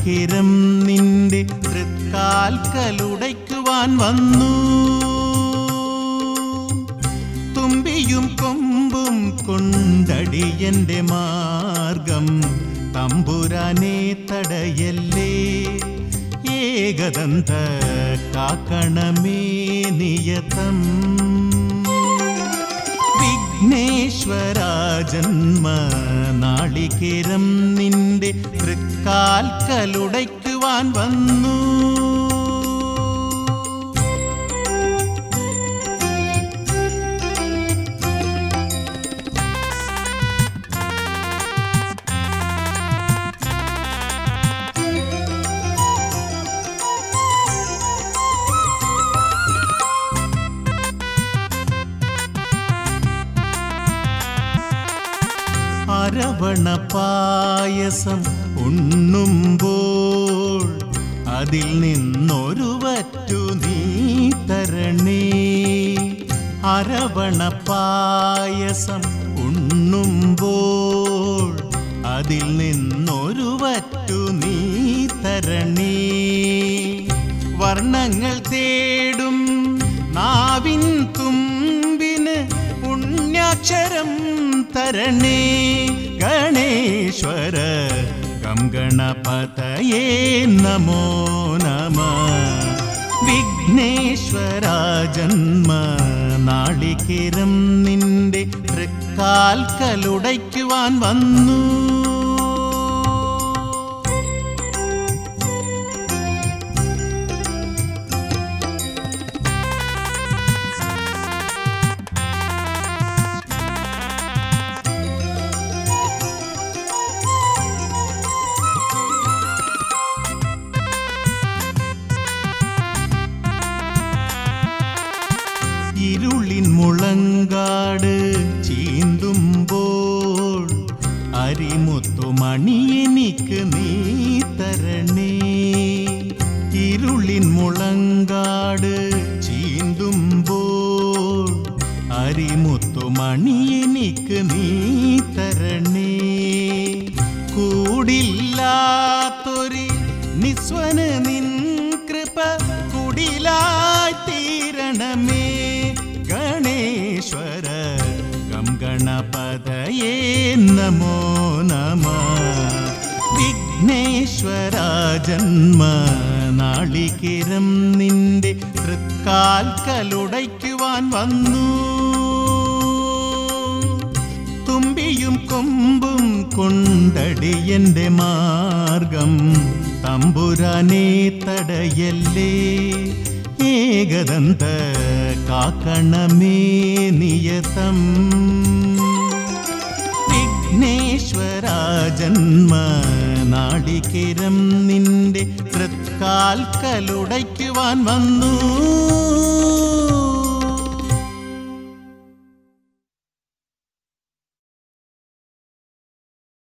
നാളികേരം നിന്റെ തൃക്കാൽക്കലുടയ്ക്കുവാൻ വന്നു തുമ്പിയും കൊമ്പും കൊണ്ടടിയന്റെ മാർഗം തമ്പുരാനെ തടയല്ലേ ഏകദന്ത കാക്കണമേ നിയതം വിഘ്നേശ്വര ജന്മ നാളികേരം നിന്റെ തൃക്കാൽക്കലുടയ്ക്കുവാൻ വന്നു അരവണ പായസം ഉണ്ണുമ്പോൾ അതിൽ നിന്നൊരു വറ്റു നീ തരണേ അരവണ പായസം ഉണ്ണുമ്പോൾ അതിൽ നിന്നൊരു വറ്റു നീ തരണേ വർണ്ണങ്ങൾ തേടും നാവിൻ തുമ്പിന് പുണ്യാക്ഷരം തരണേ ഗണേശ്വര ഗം ഗണപതയേ നമോ നമ വിഘ്നേശ്വര ജന്മ നാളികേരം നിന്റെ തൃക്കാൽക്കലുടയ്ക്കുവാൻ വന്നു ഇരുളിൻ മുളങ്കാട് ചീന്തുമ്പോൾ അരിമുത്തുമണി എനിക്ക് നീ തരണേ ഇരുളിൻ മുളങ്കാട് ചീന്തുമ്പോൾ അരിമുത്തുമണി എനിക്ക് നീ തരണേ കൂടില്ലാത്തൊരു നിസ്വന് നിൻ കൃപ കുടിലായി തീരണമേ ഗണേശ്വര ഗം ഗണപതയേ നമോ നമ വിഘ്നേശ്വര ജന്മ നാളികേരം നിന്റെ തൃക്കാൽക്കലുടയ്ക്കുവാൻ വന്നു തുമ്പിയും കൊമ്പും കൊണ്ടടിയന്റെ മാർഗം തമ്പുരാനെ തടയല്ലേ ഏകദന്ത കാക്കണമേ നിയതം വിഘ്നേശ്വര ജന്മ നാളികേരം നിന്റെ തൃക്കാൽക്കലുടയ്ക്കുവാൻ വന്നു